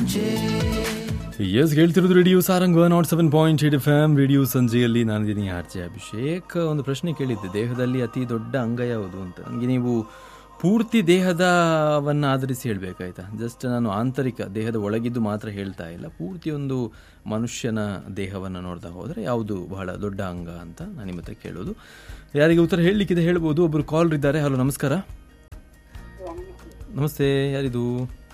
S ಹೇಳ್ತಿರೋದು radio Saranga naught seven point eight F M radio ಸಂಜೆಯಲ್ಲಿ ನಾನಿದ್ದೀನಿ ಆರ್ ಜೆ ಅಭಿಷೇಕ್ ಒಂದು ಪ್ರಶ್ನೆ ಕೇಳಿದ್ದೆ ದೇಹದಲ್ಲಿ ಅತಿ ದೊಡ್ಡ ಅಂಗ ಯಾವುದು ಅಂತ ನನಗೆ ನೀವು ಪೂರ್ತಿ ದೇಹದವನ್ನು ಆಧರಿಸಿ ಹೇಳಬೇಕಾಯ್ತಾ ಜಸ್ಟ್ ನಾನು ಆಂತರಿಕ ದೇಹದ ಒಳಗಿದ್ದು ಮಾತ್ರ ಹೇಳ್ತಾ ಇಲ್ಲ ಪೂರ್ತಿ ಒಂದು ಮನುಷ್ಯನ ದೇಹವನ್ನು ನೋಡ್ತಾ ಹೋದರೆ ಯಾವುದು ಬಹಳ ದೊಡ್ಡ ಅಂಗ ಅಂತ ನಾನು ನಿಮ್ಮ ಹತ್ರ ಕೇಳೋದು ಯಾರಿಗೆ ಉತ್ತರ ಹೇಳಲಿಕ್ಕಿದೆ ಹೇಳ್ಬೋದು ಒಬ್ಬರು ಕಾಲ್ ಇದ್ದಾರೆ ಹಲೋ ನಮಸ್ಕಾರ ನಮಸ್ತೆ ಯಾರಿದು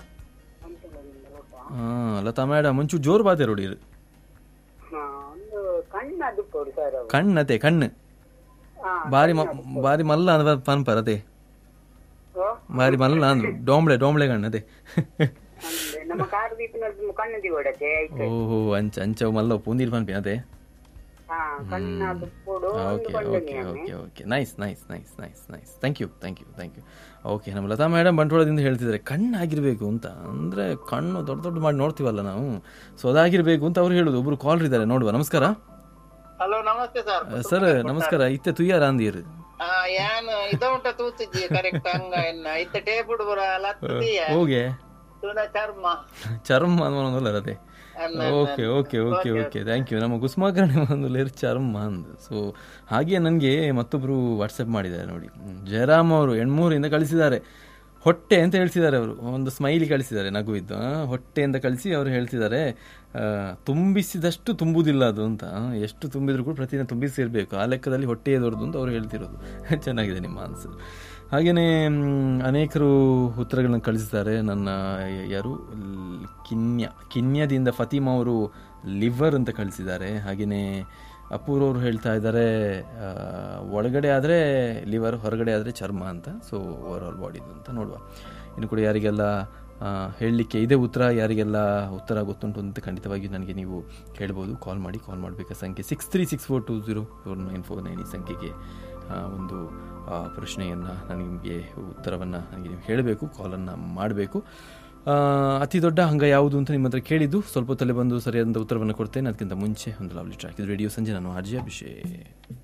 ಹಾಂ ಲತಾ ಮೇಡಮ್ ಒಂಚೂರು ಜೋರು ಬಾತೆ ರೋಡಿ ಹಾ, ಒಂದು ಕಣ್ಣದು ಕೊಡು ಸರ್ ಅವು. ಕಣ್ಣತೆ ಕಣ್ಣು ಹಾ, ಬಾರಿ ಮ- ಬಾರಿ ಮಲ್ಲ ಅಂದ ಪನ್ಪರ್ ಅದೇ ಓ, ಬಾರಿ ಮಲ್ಲ ಅಂದ್ರು ಡೋಂಬ್ಳೆ ಡೋಂಬ್ಳೆ ಕಣ್ಣು ಅದೇ ಅಂದ್ರೆ ನಮ್ಮ ಕಾರ್ ದೀಪಿನ ಕಣ್ಣದಿ ಕೊಡತ್ತೆ ಓಹೋ ಅಂಚ ಅಂಚ ಮಲ್ಲ ಪೂಂದಿಲ್ ಪನ್ಪಿ ಅದೇ ಹಾ ಕಣ್ಣದು ಕೊಡು ಒಂದು ಓಕೆ ಕೊಂಡೆ okay okay okay nice nice nice nice nice thank you thank you thank you okay ನಮ್ಮ ಲತಾ ಮೇಡಮ್ ಬಂಟ್ವಾಳದಿಂದ ಹೇಳ್ತಿದ್ದಾರೆ ಕಣ್ಣಾಗಿರ್ಬೇಕು ಅಂತ ಅಂದರೆ ಕಣ್ಣು ದೊಡ್ಡ ದೊಡ್ಡ ಮಾಡಿ ನೋಡ್ತೀವಲ್ಲ ನಾವು ಸೊ ಅದಾಗಿರ್ಬೇಕು ಅಂತ ಅವ್ರು ಹೇಳೋದು ಒಬ್ರು ಕಾಲ್ ಇದ್ದಾರೆ ನೋಡುವ ನಮಸ್ಕಾರ ಹಲೋ ನಮಸ್ತೆ ಸರ್ ಸರ್ ನಮಸ್ಕಾರ ಇತ್ತೆ ತುಯ್ಯಾರ ಅಂದಿರು ಆ, ಯಾನ್ ಇದ ಉಂಟ ತೂತಿದ್ದಿ ಕರೆಕ್ಟ್ ಹಂಗ ಎನ್ನ ಇತ್ತ ಟೇಬುಡ್ ಬರ ಲತ್ತಿಯ ಹೋಗೆ ತುನ ಚರ್ಮ ಚರ್ಮ ಅನ್ನೋಲ್ಲ ಅದೇ okay okay okay okay thank you ನಮ್ಮ ಕುಸುಮಾಕರಣೆ ಒಂದು ಲೇರ್ ಚರ್ಮ ಅಂದು ಸೊ ಹಾಗೆ ನನಗೆ ಮತ್ತೊಬ್ಬರು ವಾಟ್ಸಪ್ ಮಾಡಿದ್ದಾರೆ ನೋಡಿ ಹ್ಮ್. ಜಯರಾಮ್ ಅವರು ಎಣ್ಮೂರಿಂದ ಕಳಿಸಿದ್ದಾರೆ ಹೊಟ್ಟೆ ಅಂತ ಹೇಳ್ತಿದ್ದಾರೆ ಅವರು ಒಂದು ಸ್ಮೈಲಿ ಕಳಿಸಿದ್ದಾರೆ ನಗುವಿದ್ದು ಆ, ಹೊಟ್ಟೆ ಅಂತ ಕಳಿಸಿ ಅವರು ಹೇಳ್ತಿದ್ದಾರೆ ಆ, ತುಂಬಿಸಿದಷ್ಟು ತುಂಬುವುದಿಲ್ಲ ಅದು ಅಂತ ಆ, ಎಷ್ಟು ತುಂಬಿದ್ರು ಕೂಡ ಪ್ರತಿದಿನ ತುಂಬಿಸಿರ್ಬೇಕು ಆ ಲೆಕ್ಕದಲ್ಲಿ ಹೊಟ್ಟೆಯೇ ದೊಡ್ಡದು ಅಂತ ಅವ್ರು ಹೇಳ್ತಿರೋದು ಚೆನ್ನಾಗಿದೆ ನಿಮ್ಮ ಆನ್ಸರ್ ಹಾಗೆಯೇ ಅನೇಕರು ಉತ್ತರಗಳನ್ನು ಕಳಿಸಿದ್ದಾರೆ ನನ್ನ ಯಾರು ಲ್- ಕಿನ್ಯ ಕಿನ್ಯದಿಂದ ಫತೀಮಾ ಅವರು ಲಿವರ್ ಅಂತ ಕಳಿಸಿದ್ದಾರೆ ಹಾಗೆಯೇ ಅಪೂರ್ ಅವರು ಹೇಳ್ತಾ ಇದ್ದಾರೆ ಆ, ಒಳಗಡೆ ಆದರೆ ಲಿವರ್ ಹೊರಗಡೆ ಆದರೆ ಚರ್ಮ ಅಂತ ಸೊ ಓವರ್ ಆಲ್ ಬಾಡಿದು ಅಂತ ನೋಡುವ ಇನ್ನು ಕೂಡ ಯಾರಿಗೆಲ್ಲ ಆ, ಹೇಳಲಿಕ್ಕೆ ಇದೇ ಉತ್ತರ ಯಾರಿಗೆಲ್ಲ ಉತ್ತರ ಗೊತ್ತುಂಟು ಅಂತ ಖಂಡಿತವಾಗಿ ನನಗೆ ನೀವು ಹೇಳ್ಬೋದು ಕಾಲ್ ಮಾಡಿ ಕಾಲ್ ಮಾಡಬೇಕಾದ ಸಂಖ್ಯೆ six three six four two zero four nine four nine ಈ ಸಂಖ್ಯೆಗೆ ಆ, ಒಂದು ಆ, ಪ್ರಶ್ನೆಯನ್ನು ನನಗೆ ಉತ್ತರವನ್ನು ನನಗೆ ನೀವು ಹೇಳಬೇಕು ಕಾಲನ್ನು ಮಾಡಬೇಕು ಅತಿ ದೊಡ್ಡ ಅಂಗ ಯಾವುದು ಅಂತ ನಿಮ್ಮ ಹತ್ರ ಕೇಳಿದ್ದು ಸ್ವಲ್ಪ ಹೊತ್ತಲ್ಲೇ ಬಂದು ಸರಿಯಾದಂಥ ಉತ್ತರವನ್ನು ಕೊಡ್ತೇನೆ ಅದಕ್ಕಿಂತ ಮುಂಚೆ ಒಂದು ಲವ್ಲಿ ಟ್ರ್ಯಾಕ್ ಇದು ರೇಡಿಯೋ ಸಂಜೆ ನಾನು ಆರ್ಜಿ ಅಭಿಷೇಕ್